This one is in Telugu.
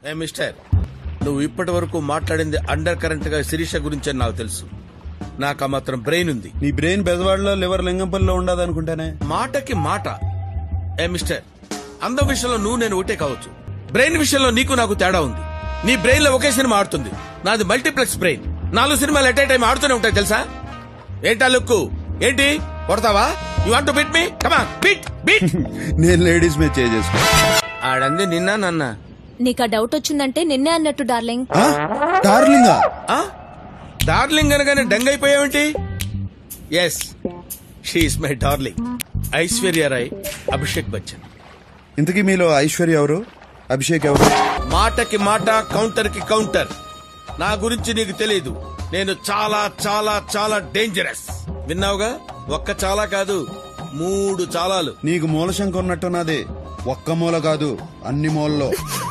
ఏ మిస్టర్ నువ్వు ఇప్పటి వరకు మాట్లాడింది అండర్ కరెంట్ గా శిరీష గురించి అని నాకు తెలుసు నాకు ఆ మాత్రం బ్రెయిన్ ఉంది నీ బ్రెయిన్ బెజవాడలో లివర్ లింగంపల్లిలో ఉండదు అనుకుంటానే మాటకి మాట ఏ మిస్టర్ అందం విషయంలో నువ్వు నేను ఒకటే కావచ్చు బ్రెయిన్ విషయంలో నీకు నాకు తేడా ఉంది నీ బ్రెయిన్ లో ఒకే సినిమా ఆడుతుంది నాది మల్టీప్లెక్స్ బ్రెయిన్ నాలుగు సినిమాలు ఎట్ ఏ టైం ఆడుతూనే ఉంటాయి తెలుసా ఏంటా లుక్కు ఏంటి కొడతావా you want bit me come bit bit నేను లేడీస్ మీద చేసుకో ఆడంది నిన్న నన్న నీకు ఆ డౌట్ వచ్చిందంటే నిన్నే అన్నట్టు డార్లింగ్ డార్లింగా ఆ? డార్లింగ్ అనగానే డంగ్ అయిపోయావేంటి yes she is my darling Aishwarya Rai Abhishek Bachchan ఇంతకీ మీలో ఐశ్వర్య ఎవరు అభిషేక్ ఎవరు మాటకి మాట కౌంటర్ కి కౌంటర్ నా గురించి నీకు తెలియదు నేను చాలా చాలా చాలా డేంజరస్ విన్నావుగా ఒక్క చాలా కాదు మూడు చాలాలు నీకు మూల శంక ఉన్నట్టున్నది ఒక్క మూల కాదు అన్ని మూలలో